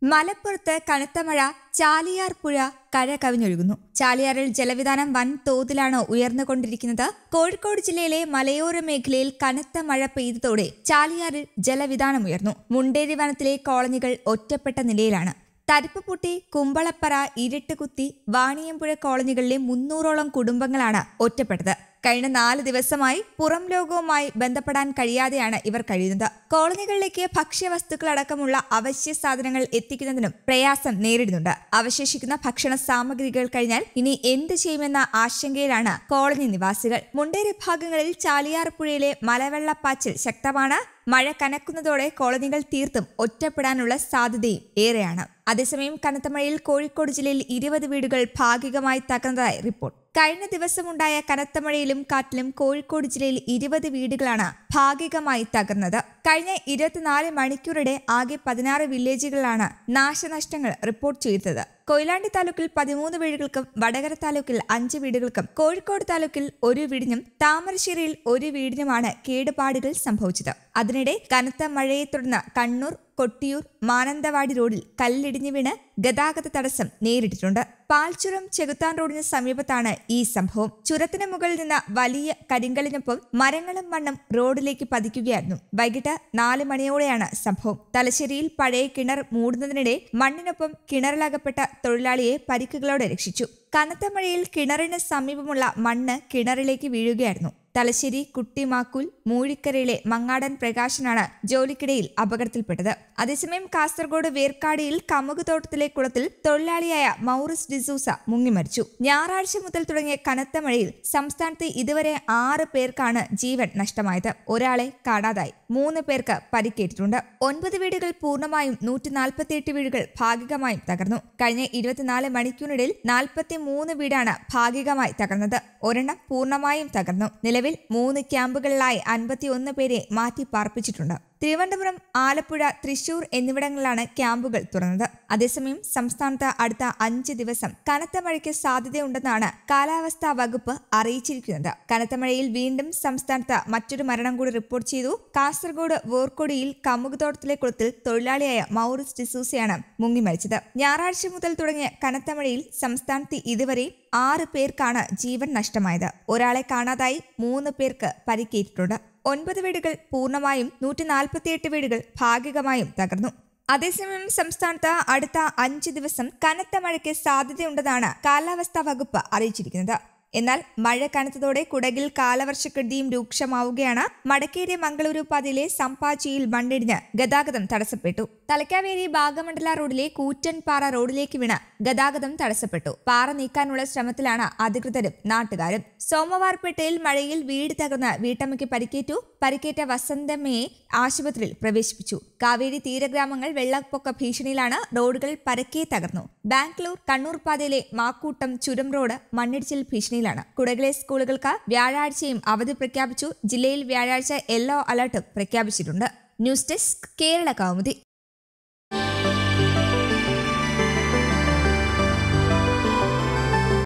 മലപ്പുറത്ത് കനത്ത മഴ ചാലിയാർ പുഴ കര കവിഞ്ഞൊഴുകുന്നു ചാലിയാറിൽ ജലവിധാനം വൻ തോതിലാണ് ഉയർന്നുകൊണ്ടിരിക്കുന്നത് കോഴിക്കോട് ജില്ലയിലെ മലയോര മേഖലയിൽ കനത്ത മഴ പെയ്തതോടെ ചാലിയാറിൽ ജലവിധാനം ഉയർന്നു മുണ്ടേരി വനത്തിലെ കോളനികൾ ഒറ്റപ്പെട്ട നിലയിലാണ് തരിപ്പുപൊട്ടി കുമ്പളപ്പറ ഇരട്ടുകുത്തി വാണിയമ്പുഴ കോളനികളിലെ മുന്നൂറോളം കുടുംബങ്ങളാണ് ഒറ്റപ്പെട്ടത് കഴിഞ്ഞ നാല് ദിവസമായി പുറം ലോകവുമായി ബന്ധപ്പെടാൻ കഴിയാതെയാണ് ഇവർ കഴിയുന്നത് കോളനികളിലേക്ക് ഭക്ഷ്യവസ്തുക്കളടക്കമുള്ള അവശ്യ സാധനങ്ങൾ എത്തിക്കുന്നതിനും പ്രയാസം നേരിടുന്നുണ്ട് അവശേഷിക്കുന്ന ഭക്ഷണ സാമഗ്രികൾ കഴിഞ്ഞാൽ ഇനി എന്ത് ചെയ്യുമെന്ന ആശങ്കയിലാണ് കോളനി നിവാസികൾ മുണ്ടേരി ഭാഗങ്ങളിൽ ചാലിയാർ പുഴയിലെ മലവെള്ളപ്പാച്ചിൽ ശക്തമാണ് മഴ കനക്കുന്നതോടെ കോളനികൾ തീർത്തും ഒറ്റപ്പെടാനുള്ള സാധ്യതയും ഏറെയാണ് അതേസമയം കനത്ത മഴയിൽ കോഴിക്കോട് ജില്ലയിൽ ഇരുപത് വീടുകൾ ഭാഗികമായി തകർന്നതായി റിപ്പോർട്ട് കഴിഞ്ഞ ദിവസമുണ്ടായ കനത്ത മഴയിലും കാറ്റിലും കോഴിക്കോട് ജില്ലയിൽ ഇരുപത് വീടുകളാണ് ഭാഗികമായി തകർന്നത് കഴിഞ്ഞ ഇരുപത്തിനാല് മണിക്കൂറിടെ ആകെ പതിനാറ് വില്ലേജുകളിലാണ് നാശനഷ്ടങ്ങൾ റിപ്പോർട്ട് ചെയ്തത് കൊയിലാണ്ടി താലൂക്കിൽ പതിമൂന്ന് വീടുകൾക്കും വടകര താലൂക്കിൽ അഞ്ച് വീടുകൾക്കും കോഴിക്കോട് താലൂക്കിൽ ഒരു വീടിനും താമരശ്ശേരിയിൽ ഒരു വീടിനുമാണ് കേടുപാടുകൾ സംഭവിച്ചത് അതിനിടെ കനത്ത മഴയെ തുടർന്ന് കണ്ണൂർ കൊട്ടിയൂർ മാനന്തവാടി റോഡിൽ കല്ലിടിഞ്ഞു വീണ് ഗതാഗത തടസ്സം നേരിട്ടിട്ടുണ്ട് പാൽച്ചുരം ചെകുത്താൻ റോഡിന് സമീപത്താണ് ഈ സംഭവം ചുരത്തിന് മുകളിൽ നിന്ന് വലിയ കരിങ്കലിനൊപ്പം മരങ്ങളും മണ്ണും റോഡിലേക്ക് പതിക്കുകയായിരുന്നു വൈകിട്ട് നാല് മണിയോടെയാണ് സംഭവം തലശ്ശേരിയിൽ പഴയ കിണർ മൂടുന്നതിനിടെ മണ്ണിനൊപ്പം കിണറിലകപ്പെട്ട തൊഴിലാളിയെ പരിക്കുകളോടെ രക്ഷിച്ചു കനത്ത മഴയിൽ കിണറിന് സമീപമുള്ള മണ്ണ് കിണറിലേക്ക് വീഴുകയായിരുന്നു തലശ്ശേരി കുട്ടിമാക്കൂൽ മൂഴിക്കരയിലെ മങ്ങാടൻ പ്രകാശനാണ് ജോലിക്കിടയിൽ അപകടത്തിൽപ്പെട്ടത് അതേസമയം കാസർഗോഡ് വേർക്കാടിയിൽ കമുക് തോട്ടത്തിലെ കുളത്തിൽ തൊഴിലാളിയായ മൗറിസ് ഡിസൂസ മുങ്ങിമരിച്ചു ഞായറാഴ്ച മുതൽ തുടങ്ങിയ കനത്ത മഴയിൽ സംസ്ഥാനത്ത് ഇതുവരെ ആറ് പേർക്കാണ് ജീവൻ നഷ്ടമായത് ഒരാളെ കാണാതായി മൂന്ന് പേർക്ക് പരിക്കേറ്റിട്ടുണ്ട് ഒൻപത് വീടുകൾ പൂർണ്ണമായും നൂറ്റി നാൽപ്പത്തിയെട്ട് വീടുകൾ ഭാഗികമായും തകർന്നു കഴിഞ്ഞ ഇരുപത്തിനാല് മണിക്കൂറിനിടയിൽ നാൽപ്പത്തി മൂന്ന് വീടാണ് ഭാഗികമായി തകർന്നത് ഒരെണ്ണം പൂർണ്ണമായും തകർന്നു നിലവിൽ മൂന്ന് ക്യാമ്പുകളിലായി അൻപത്തിയൊന്ന് പേരെ മാറ്റി പാർപ്പിച്ചിട്ടുണ്ട് തിരുവനന്തപുരം ആലപ്പുഴ തൃശൂർ എന്നിവിടങ്ങളിലാണ് ക്യാമ്പുകൾ തുറന്നത് അതേസമയം സംസ്ഥാനത്ത് അടുത്ത അഞ്ച് ദിവസം കനത്ത മഴയ്ക്ക് സാധ്യതയുണ്ടെന്നാണ് കാലാവസ്ഥാ വകുപ്പ് അറിയിച്ചിരിക്കുന്നത് കനത്ത മഴയിൽ വീണ്ടും സംസ്ഥാനത്ത് മറ്റൊരു മരണം കൂടി റിപ്പോർട്ട് ചെയ്തു കാസർഗോഡ് വോർക്കൊടിയിൽ കമുകുതോട്ടത്തിലെ കുളത്തിൽ തൊഴിലാളിയായ മൗറിസ് ഡിസൂസയാണ് മുങ്ങി മരിച്ചത് ഞായറാഴ്ച മുതൽ തുടങ്ങിയ കനത്ത മഴയിൽ സംസ്ഥാനത്ത് ഇതുവരെ ആറ് പേർക്കാണ് ജീവൻ നഷ്ടമായത് ഒരാളെ കാണാതായി മൂന്ന് പേർക്ക് പരിക്കേറ്റിട്ടുണ്ട് ഒൻപത് വീടുകൾ പൂർണ്ണമായും നൂറ്റി നാൽപ്പത്തിയെട്ട് വീടുകൾ ഭാഗികമായും തകർന്നു അതേസമയം സംസ്ഥാനത്ത് അടുത്ത അഞ്ച് ദിവസം കനത്ത മഴയ്ക്ക് സാധ്യതയുണ്ടെന്നാണ് കാലാവസ്ഥാ വകുപ്പ് അറിയിച്ചിരിക്കുന്നത് എന്നാൽ മഴ കനത്തതോടെ കുടകിൽ കാലവർഷക്കെടുതിയും രൂക്ഷമാവുകയാണ് മടക്കേരി മംഗളൂരു പാതയിലെ സമ്പാച്ചിയിൽ മണ്ണിടിഞ്ഞ് ഗതാഗതം തടസ്സപ്പെട്ടു തലക്കാവേരി ഭാഗമണ്ഡല റോഡിലെ കൂറ്റൻപാറ റോഡിലേക്ക് വീണ് ഗതാഗതം തടസ്സപ്പെട്ടു പാറ നീക്കാനുള്ള ശ്രമത്തിലാണ് അധികൃതരും നാട്ടുകാരും സോമവാർപേട്ടയിൽ മഴയിൽ വീട് തകർന്ന് വീട്ടമ്മയ്ക്ക് പരിക്കേറ്റു പരിക്കേറ്റ വസന്തമ്മയെ ആശുപത്രിയിൽ പ്രവേശിപ്പിച്ചു കാവേരി തീരഗ്രാമങ്ങൾ വെള്ളപ്പൊക്ക ഭീഷണിയിലാണ് റോഡുകൾ പരക്കെ തകർന്നു ബാംഗ്ലൂർ കണ്ണൂർ പാതയിലെ മാക്കൂട്ടം ചുരം റോഡ് മണ്ണിടിച്ചിൽ ഭീഷണിയിലാണ് കുടകിലെ സ്കൂളുകൾക്ക് വ്യാഴാഴ്ചയും അവധി പ്രഖ്യാപിച്ചു ജില്ലയിൽ വ്യാഴാഴ്ച യെല്ലോ അലർട്ടും പ്രഖ്യാപിച്ചിട്ടുണ്ട് ന്യൂസ് ഡെസ്ക് കേരള കൗമുദി